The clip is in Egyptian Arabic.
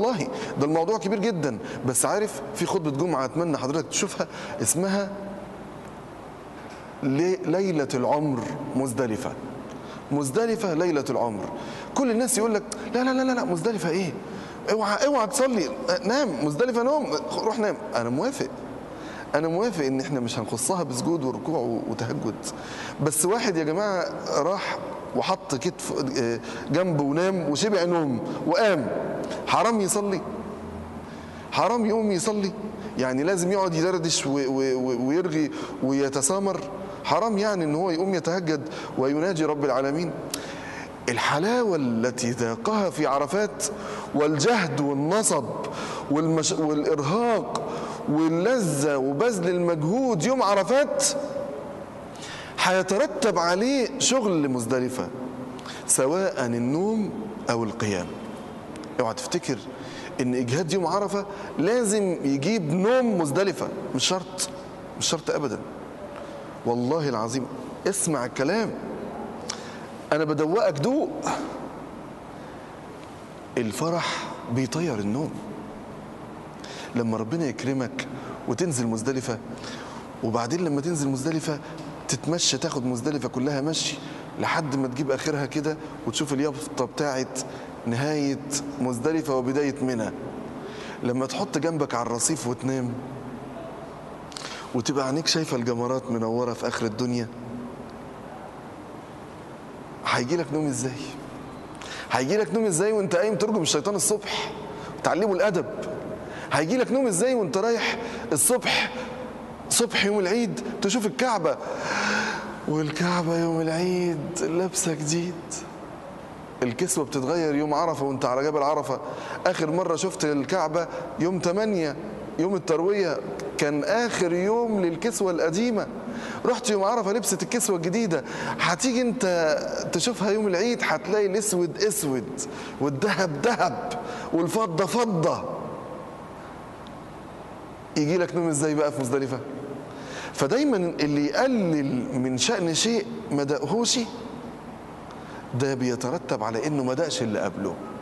والله ده الموضوع كبير جدا بس عارف في خطبه جمعه اتمنى حضرتك تشوفها اسمها لي- ليله العمر مزدلفه مزدلفه ليله العمر كل الناس يقول لك لا لا لا لا, لا مزدلفه ايه اوعى اوعى تصلي نام مزدلفه نوم روح نام انا موافق انا موافق ان احنا مش هنخصها بسجود وركوع وتهجد بس واحد يا جماعه راح وحط كتف آه، جنبه ونام وشبع نوم وقام حرام يصلي حرام يقوم يصلي يعني لازم يقعد يدردش و- و- و- ويرغي ويتسامر حرام يعني ان هو يقوم يتهجد ويناجي رب العالمين الحلاوة التي ذاقها في عرفات والجهد والنصب والمش... والإرهاق واللذة وبذل المجهود يوم عرفات هيترتب عليه شغل مزدلفة سواء النوم أو القيام اوعى تفتكر ان اجهاد يوم عرفه لازم يجيب نوم مزدلفه مش شرط مش شرط ابدا والله العظيم اسمع الكلام انا بدوقك دوق الفرح بيطير النوم لما ربنا يكرمك وتنزل مزدلفه وبعدين لما تنزل مزدلفه تتمشى تاخد مزدلفه كلها مشي لحد ما تجيب اخرها كده وتشوف اليافطه بتاعت نهايه مزدلفه وبدايه منى لما تحط جنبك على الرصيف وتنام وتبقى عينيك شايفه الجمرات منوره في اخر الدنيا هيجي لك نوم ازاي هيجي لك نوم ازاي وانت قايم ترجم الشيطان الصبح وتعلمه الادب هيجي لك نوم ازاي وانت رايح الصبح صبح يوم العيد تشوف الكعبه والكعبه يوم العيد لابسه جديد الكسوة بتتغير يوم عرفة وانت على جبل عرفة آخر مرة شفت الكعبة يوم 8 يوم التروية كان آخر يوم للكسوة القديمة رحت يوم عرفة لبست الكسوة الجديدة هتيجي انت تشوفها يوم العيد هتلاقي الاسود اسود والذهب ذهب والفضة فضة يجي لك نوم ازاي بقى في مزدلفة فدايما اللي يقلل من شأن شيء ما دقهوش ده بيترتب على انه ما دقش اللي قبله